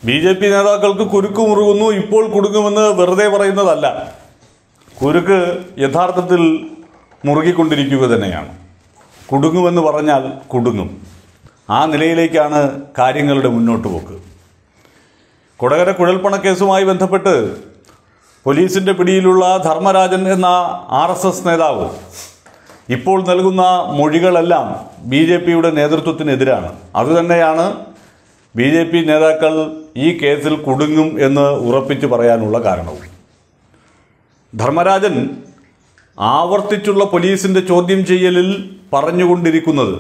B J P നേതാക്കൾക്ക് കുരുക്ക് മുറുകുന്നു ഇപ്പോൾ കുടുങ്ങുമെന്ന് വെറുതെ പറയുന്നതല്ല കുരുക്ക് യഥാർത്ഥത്തിൽ മുറുകിക്കൊണ്ടിരിക്കുക തന്നെയാണ് കുടുങ്ങുമെന്ന് പറഞ്ഞാൽ കുടുങ്ങും ആ നിലയിലേക്കാണ് കാര്യങ്ങളുടെ മുന്നോട്ട് പോക്ക് കൊടകര കുഴൽപ്പണ കേസുമായി ബന്ധപ്പെട്ട് പോലീസിൻ്റെ പിടിയിലുള്ള ധർമ്മരാജൻ എന്ന ആർ എസ് എസ് നേതാവ് ഇപ്പോൾ നൽകുന്ന മൊഴികളെല്ലാം ബി ജെ പിയുടെ നേതൃത്വത്തിനെതിരാണ് അതുതന്നെയാണ് ബി ജെ പി നേതാക്കൾ ഈ കേസിൽ കുടുങ്ങും എന്ന് ഉറപ്പിച്ചു പറയാനുള്ള കാരണവും ധർമ്മരാജൻ ആവർത്തിച്ചുള്ള പോലീസിൻ്റെ ചോദ്യം ചെയ്യലിൽ പറഞ്ഞുകൊണ്ടിരിക്കുന്നത്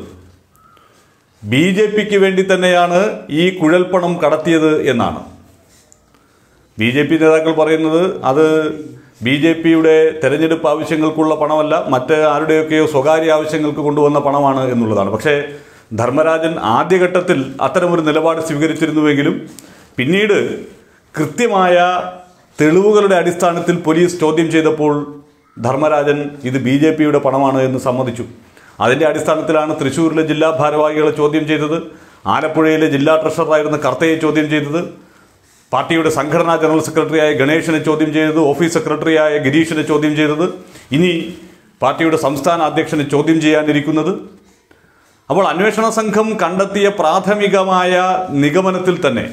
ബി ജെ പിക്ക് വേണ്ടി തന്നെയാണ് ഈ കുഴൽപ്പണം കടത്തിയത് എന്നാണ് ബി ജെ പി നേതാക്കൾ പറയുന്നത് അത് ബി ജെ പിയുടെ തെരഞ്ഞെടുപ്പ് ആവശ്യങ്ങൾക്കുള്ള പണമല്ല മറ്റ് ആരുടെയൊക്കെയോ സ്വകാര്യ ആവശ്യങ്ങൾക്ക് കൊണ്ടുവന്ന പണമാണ് എന്നുള്ളതാണ് പക്ഷേ ധർമ്മരാജൻ ആദ്യഘട്ടത്തിൽ അത്തരമൊരു നിലപാട് സ്വീകരിച്ചിരുന്നുവെങ്കിലും പിന്നീട് കൃത്യമായ തെളിവുകളുടെ അടിസ്ഥാനത്തിൽ പോലീസ് ചോദ്യം ചെയ്തപ്പോൾ ധർമ്മരാജൻ ഇത് ബി ജെ പിയുടെ പണമാണ് എന്ന് സമ്മതിച്ചു അതിൻ്റെ അടിസ്ഥാനത്തിലാണ് തൃശ്ശൂരിലെ ജില്ലാ ഭാരവാഹികളെ ചോദ്യം ചെയ്തത് ആലപ്പുഴയിലെ ജില്ലാ ട്രഷററായിരുന്ന കർത്തയെ ചോദ്യം ചെയ്തത് പാർട്ടിയുടെ സംഘടനാ ജനറൽ സെക്രട്ടറിയായ ഗണേശനെ ചോദ്യം ചെയ്തത് ഓഫീസ് സെക്രട്ടറിയായ ഗിരീഷിനെ ചോദ്യം ചെയ്തത് ഇനി പാർട്ടിയുടെ സംസ്ഥാന അധ്യക്ഷനെ ചോദ്യം ചെയ്യാനിരിക്കുന്നത് അപ്പോൾ അന്വേഷണ സംഘം കണ്ടെത്തിയ പ്രാഥമികമായ നിഗമനത്തിൽ തന്നെ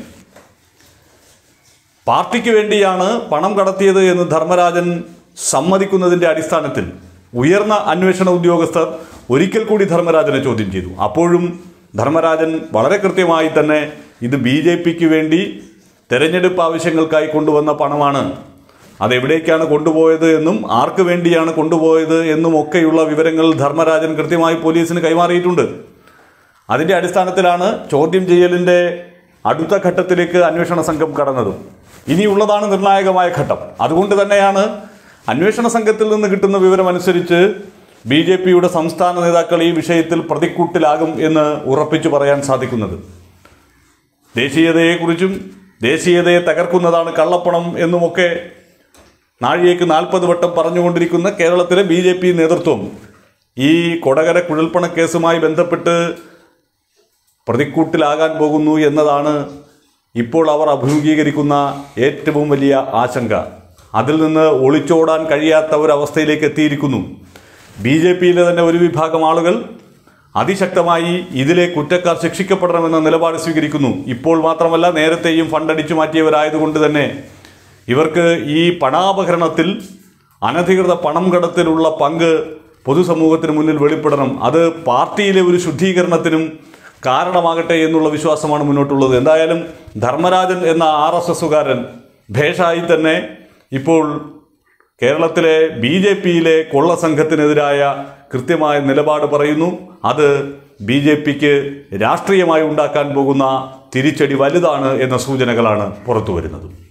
പാർട്ടിക്ക് വേണ്ടിയാണ് പണം കടത്തിയത് എന്ന് ധർമ്മരാജൻ സമ്മതിക്കുന്നതിൻ്റെ അടിസ്ഥാനത്തിൽ ഉയർന്ന അന്വേഷണ ഉദ്യോഗസ്ഥർ ഒരിക്കൽ കൂടി ധർമ്മരാജനെ ചോദ്യം ചെയ്തു അപ്പോഴും ധർമ്മരാജൻ വളരെ കൃത്യമായി തന്നെ ഇത് ബി ജെ പിക്ക് വേണ്ടി തെരഞ്ഞെടുപ്പ് ആവശ്യങ്ങൾക്കായി കൊണ്ടുവന്ന പണമാണ് അതെവിടേക്കാണ് കൊണ്ടുപോയത് എന്നും ആർക്ക് വേണ്ടിയാണ് കൊണ്ടുപോയത് എന്നും ഒക്കെയുള്ള വിവരങ്ങൾ ധർമ്മരാജൻ കൃത്യമായി പോലീസിന് കൈമാറിയിട്ടുണ്ട് അതിൻ്റെ അടിസ്ഥാനത്തിലാണ് ചോദ്യം ചെയ്യലിൻ്റെ അടുത്ത ഘട്ടത്തിലേക്ക് അന്വേഷണ സംഘം കടന്നതും ഇനിയുള്ളതാണ് നിർണായകമായ ഘട്ടം അതുകൊണ്ട് തന്നെയാണ് അന്വേഷണ സംഘത്തിൽ നിന്ന് കിട്ടുന്ന വിവരമനുസരിച്ച് ബി ജെ പിയുടെ സംസ്ഥാന നേതാക്കൾ ഈ വിഷയത്തിൽ പ്രതിക്കൂട്ടിലാകും എന്ന് ഉറപ്പിച്ചു പറയാൻ സാധിക്കുന്നത് ദേശീയതയെക്കുറിച്ചും ദേശീയതയെ തകർക്കുന്നതാണ് കള്ളപ്പണം എന്നുമൊക്കെ നാഴികയ്ക്ക് നാൽപ്പത് വട്ടം പറഞ്ഞുകൊണ്ടിരിക്കുന്ന കേരളത്തിലെ ബി ജെ പി നേതൃത്വം ഈ കൊടകര കുഴൽപ്പണ കേസുമായി ബന്ധപ്പെട്ട് പ്രതിക്കൂട്ടിലാകാൻ പോകുന്നു എന്നതാണ് ഇപ്പോൾ അവർ അഭിമുഖീകരിക്കുന്ന ഏറ്റവും വലിയ ആശങ്ക അതിൽ നിന്ന് ഒളിച്ചോടാൻ കഴിയാത്ത ഒരവസ്ഥയിലേക്ക് എത്തിയിരിക്കുന്നു ബി ജെ പിയിലെ തന്നെ ഒരു വിഭാഗം ആളുകൾ അതിശക്തമായി ഇതിലെ കുറ്റക്കാർ ശിക്ഷിക്കപ്പെടണമെന്ന നിലപാട് സ്വീകരിക്കുന്നു ഇപ്പോൾ മാത്രമല്ല നേരത്തെയും ഫണ്ടടിച്ചു മാറ്റിയവരായതുകൊണ്ട് തന്നെ ഇവർക്ക് ഈ പണാപഹരണത്തിൽ അനധികൃത പണം കടത്തിലുള്ള പങ്ക് പൊതുസമൂഹത്തിന് മുന്നിൽ വെളിപ്പെടണം അത് പാർട്ടിയിലെ ഒരു ശുദ്ധീകരണത്തിനും കാരണമാകട്ടെ എന്നുള്ള വിശ്വാസമാണ് മുന്നോട്ടുള്ളത് എന്തായാലും ധർമ്മരാജൻ എന്ന ആർ എസ് എസുകാരൻ ഭേഷായി തന്നെ ഇപ്പോൾ കേരളത്തിലെ ബി ജെ പിയിലെ കൊള്ള സംഘത്തിനെതിരായ കൃത്യമായ നിലപാട് പറയുന്നു അത് ബി ജെ പിക്ക് രാഷ്ട്രീയമായി ഉണ്ടാക്കാൻ പോകുന്ന തിരിച്ചടി വലുതാണ് എന്ന സൂചനകളാണ് പുറത്തു വരുന്നത്